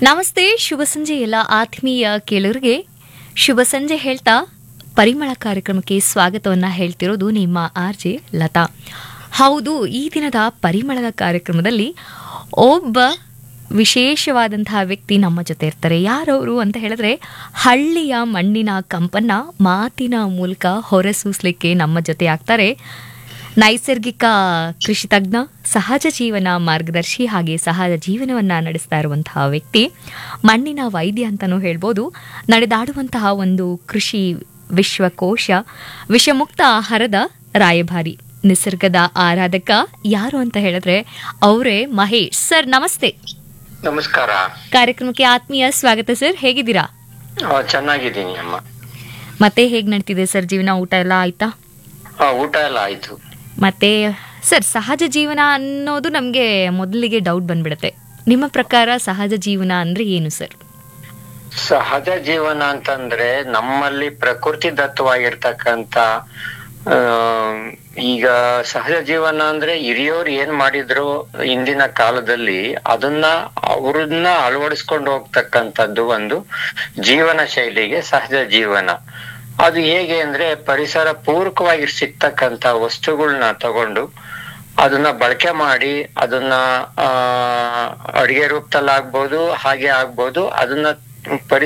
ನಮಸ್ತೆ ಶುಭ ಸಂಜೆ ಎಲ್ಲ ಆತ್ಮೀಯ ಕೇಳುಗರಿಗೆ ಶುಭ ಸಂಜೆ ಹೇಳ್ತಾ ಪರಿಮಳ ಕಾರ್ಯಕ್ರಮಕ್ಕೆ ಸ್ವಾಗತವನ್ನ ಹೇಳ್ತಿರೋದು ನಿಮ್ಮ ಆರ್ ಜೆ ಲತಾ ಹೌದು ಈ ದಿನದ ಪರಿಮಳದ ಕಾರ್ಯಕ್ರಮದಲ್ಲಿ ಒಬ್ಬ ವಿಶೇಷವಾದಂತಹ ವ್ಯಕ್ತಿ ನಮ್ಮ ಜೊತೆ ಇರ್ತಾರೆ ಯಾರವರು ಅಂತ ಹೇಳಿದ್ರೆ ಹಳ್ಳಿಯ ಮಣ್ಣಿನ ಕಂಪನ್ನ ಮಾತಿನ ಮೂಲಕ ಹೊರಸೂಸ್ಲಿಕ್ಕೆ ನಮ್ಮ ಜೊತೆ ಆಗ್ತಾರೆ ನೈಸರ್ಗಿಕ ಕೃಷಿ ತಜ್ಞ ಸಹಜ ಜೀವನ ಮಾರ್ಗದರ್ಶಿ ಹಾಗೆ ಸಹಜ ಜೀವನವನ್ನ ನಡೆಸ್ತಾ ಇರುವಂತಹ ವ್ಯಕ್ತಿ ಮಣ್ಣಿನ ವೈದ್ಯ ಅಂತಲೂ ಹೇಳ್ಬೋದು ನಡೆದಾಡುವಂತಹ ಒಂದು ಕೃಷಿ ವಿಶ್ವಕೋಶ ವಿಷಮುಕ್ತ ಆಹಾರದ ರಾಯಭಾರಿ ನಿಸರ್ಗದ ಆರಾಧಕ ಯಾರು ಅಂತ ಹೇಳಿದ್ರೆ ಅವರೇ ಮಹೇಶ್ ಸರ್ ನಮಸ್ತೆ ನಮಸ್ಕಾರ ಕಾರ್ಯಕ್ರಮಕ್ಕೆ ಆತ್ಮೀಯ ಸ್ವಾಗತ ಸರ್ ಹೇಗಿದ್ದೀರಾ ಆ, ಚೆನ್ನಾಗಿದ್ದೀನಿ ಅಮ್ಮ ಮತ್ತೆ ಹೇಗ್ ನಡ್ತಿದೆ ಸರ್ ಜೀವನ ಊಟ ಎಲ್ಲ ಆಯ್ತಾ ಆ, ಊಟ ಎಲ್ಲ ಆಯ್ತು ಮತ್ತೆ ಸರ್ ಸಹಜ ಜೀವನ ಅನ್ನೋದು ನಮಗೆ ಮೊದಲಿಗೆ ಡೌಟ್ ಬಂದ್ಬಿಡುತ್ತೆ ನಿಮ್ಮ ಪ್ರಕಾರ ಸಹಜ ಜೀವನ ಅಂದ್ರೆ ಏನು ಸರ್ ಸಹಜ ಜೀವನ ಅಂತಂದ್ರೆ ನಮ್ಮಲ್ಲಿ ಪ್ರಕೃತಿ ದತ್ತವಾಗಿರ್ತಕ್ಕಂತ ಆ, ಈಗ ಸಹಜ ಜೀವನ ಅಂದ್ರೆ ಹಿರಿಯೋರು ಏನ್ ಮಾಡಿದ್ರು ಇಂದಿನ ಕಾಲದಲ್ಲಿ ಅದನ್ನ ಅವ್ರನ್ನ ಅಳವಡಿಸ್ಕೊಂಡು ಹೋಗ್ತಕ್ಕಂಥದ್ದು ಒಂದು ಜೀವನ ಶೈಲಿಗೆ ಸಹಜ ಜೀವನ ಅದು ಹೇಗೆ ಅಂದ್ರೆ ಪರಿಸರ ಪೂರಕವಾಗಿ ಸಿಗ್ತಕ್ಕಂತ ವಸ್ತುಗಳನ್ನ ತಗೊಂಡು ಅದನ್ನ ಬಳಕೆ ಮಾಡಿ ಅದನ್ನ ಆ ಅಡಿಗೆ ರೂಪದಲ್ಲಿ ಆಗ್ಬೋದು ಹಾಗೆ ಆಗ್ಬೋದು ಅದನ್ನ ಪರಿ